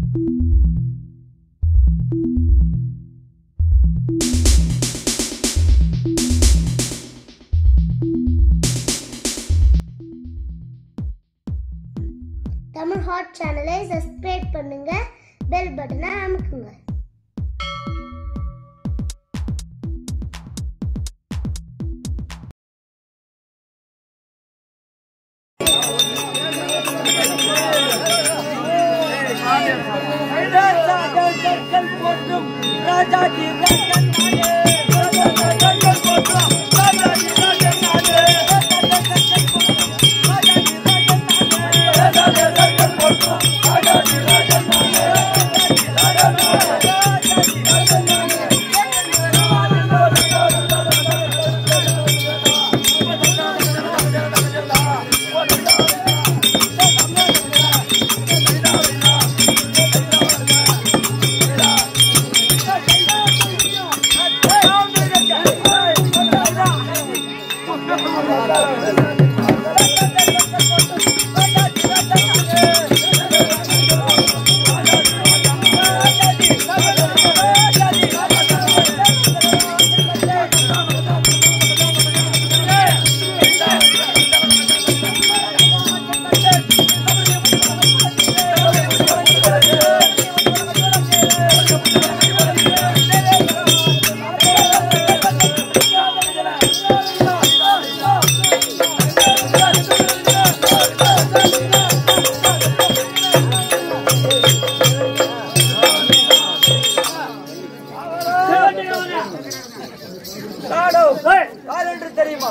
Tamil hot சேனலை subscribe பண்ணுங்க bell பட்டனை அமுக்குங்க தெரியுமா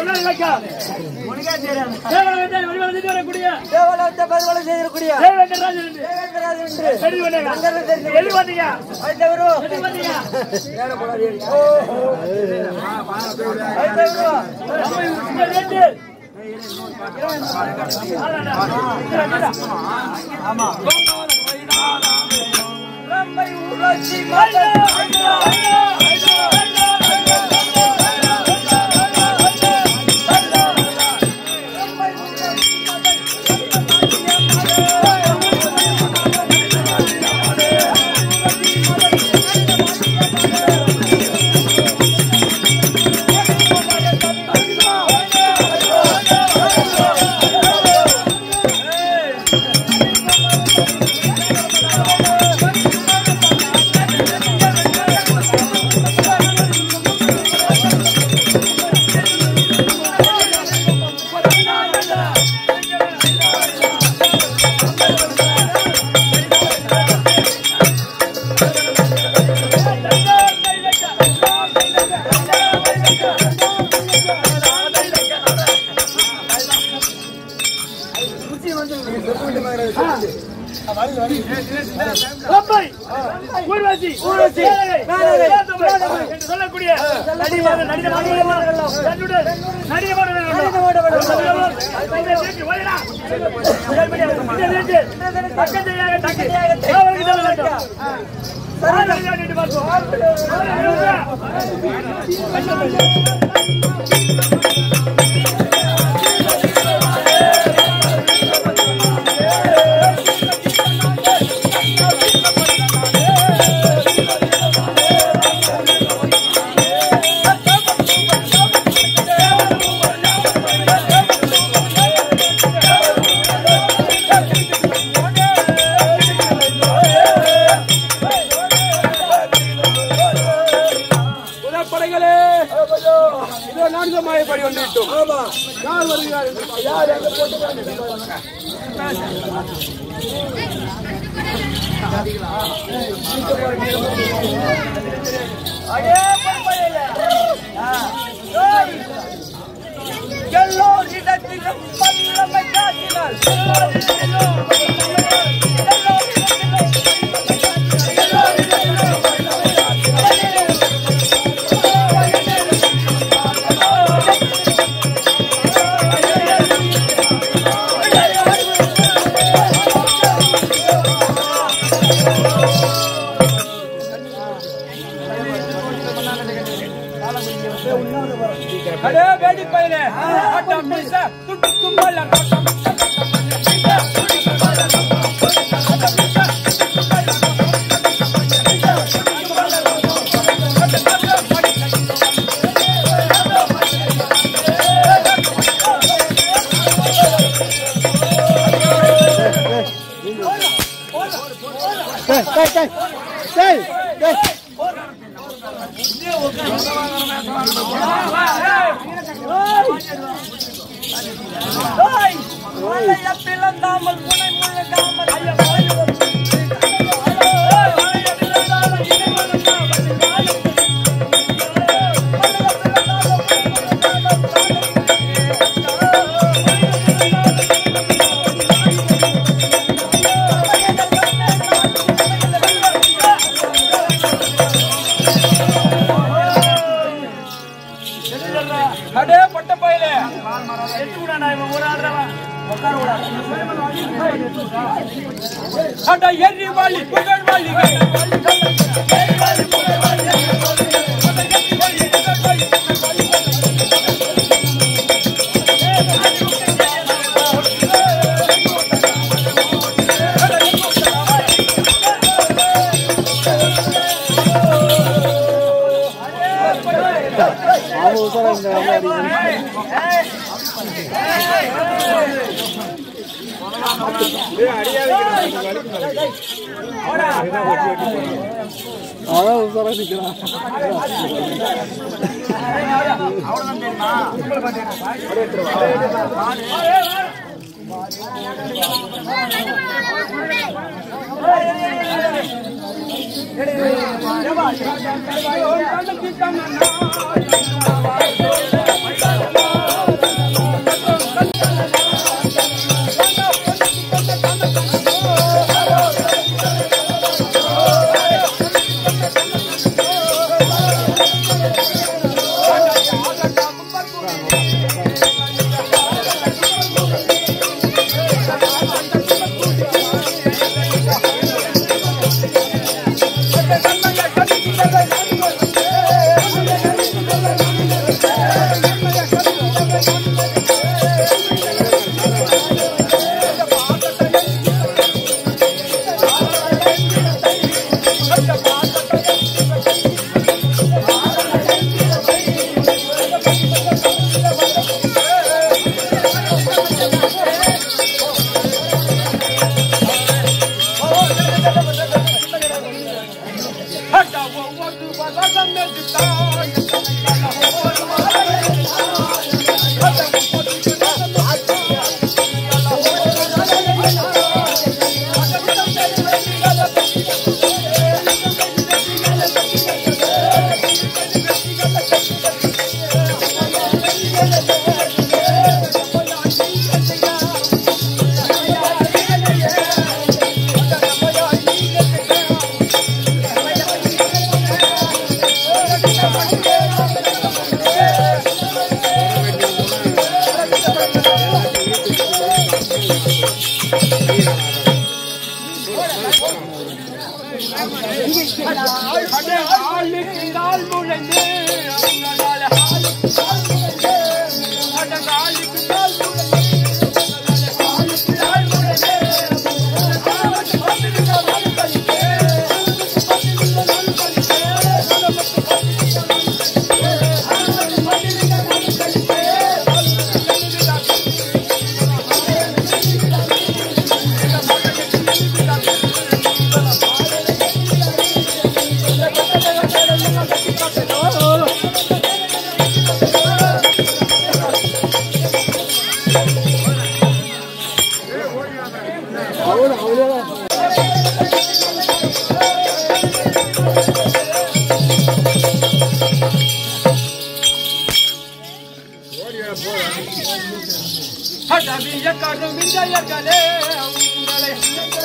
வரக்கூடிய தேவலோகத்தை பரிவலை செய்திருக்கூடிய தேவேந்திரராஜன் என்று தேவேந்திரராஜன் என்று சரி பண்ணேங்க. அங்கேருந்து தெரிந்து எள்ளி வந்தீங்க. ஐந்தவரு எள்ளி வந்தீங்க. ஐந்தவரு இந்த ரேட்டு. ரம்பை ஊராட்சி ஐயா, மன்ற ஐயா, ஐயா, ஐயா, ஐயா, ஐயா. ரம்பை, ஊர்வசி, ஊர்வசி, மேலகை, மேலகை, வேந்தமை வேந்தமை என்று சொல்லக்கூடிய நடிகமான நடிகமானவர்கள் தன்னுடன் நடிகமானவர்கள் நடிகமானவர்கள். இந்த வீட்டு ஓடிடா. இந்த வீட்டு பக்கத்தையாக தக்கி அவருக்கு தர வேண்டும் சாரதியாக நின்று பார்ப்போம். புறப்படைகளே இதோ நான்கு மாயப்படி வந்துவிட்டோம் யார் வருகிறார் என்று பார். யார் எங்க போட்டு அடே பொம்பளையில. ஏய், எல்லோர் இடத்திலும் வல்லமை காட்டினாள். எல்லோர் இடத்திலும் வல்லமை காட்டினாள். எல்லோர் இடத்திலும் எல்லோர் இடத்திலும் வல்லமை அடே வேடி பையனே ஆட்டம் மீச துட்டு தும்பல் ஆட்டம் மீச, ஆட்டம் மீச, துட்டு தும்பல், ஆட்டம் டேய் டேய் டேய் டேய் டேய் பிளந்தாமல் முனை முழுகாமல் அடே பட்ட பையில எட்டு கூட நான் இவன் ஒரு ஆடுறவன் உட்கார கூடாது அட எரி வாலி புகழ் வாலி அவன் உசாரா இந்த மாதிரி அதான் உசாரா நிக்கிறான் அவனு அவனே ஹடவிய கருமிஞ்சயர்களே உங்களை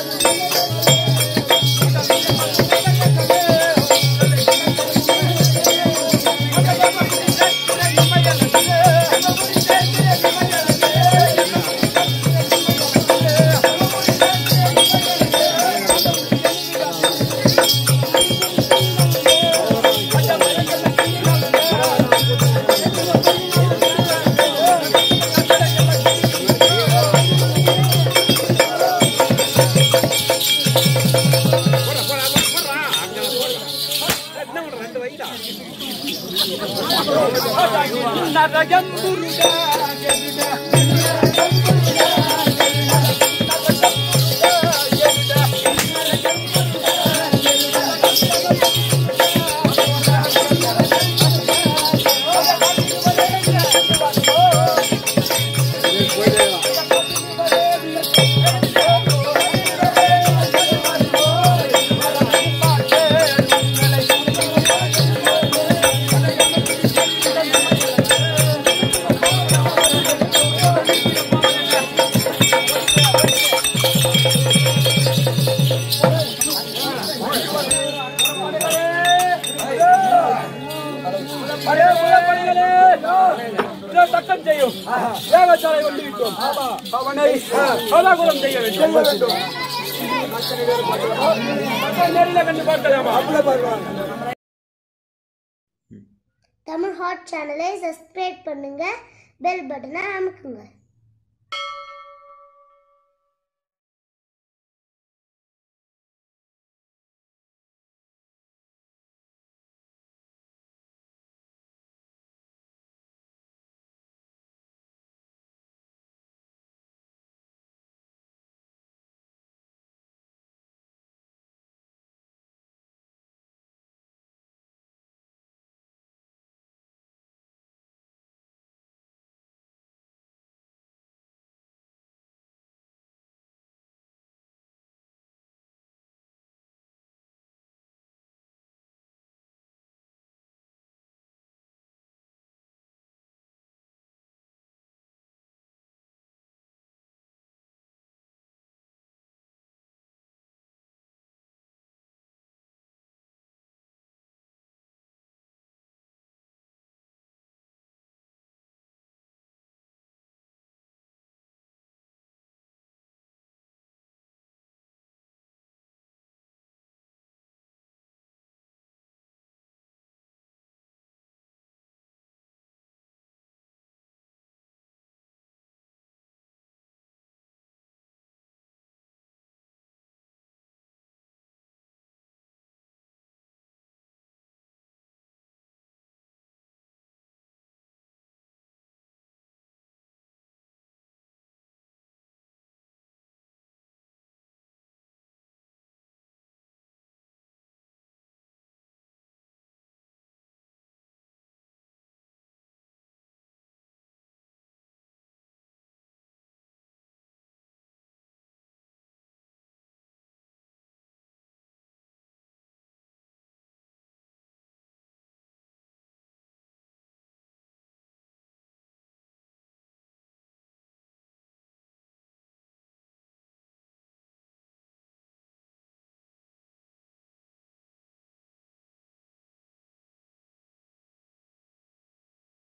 நரகம் முருகா கெடுக சுத்தம் செய்யும் தேவசாலை கொண்டு விட்டோம் அவனை அவகுலம் செய்ய வேண்டும் செய்ய வேண்டும் நேரில் கண்டு பார்க்கலாமா அவ்வளவு பரவாயில்ல தமிழ் ஹாட் சேனலை சப்ஸ்கிரைப் பண்ணுங்க பெல் பட்டனை அமுக்குங்க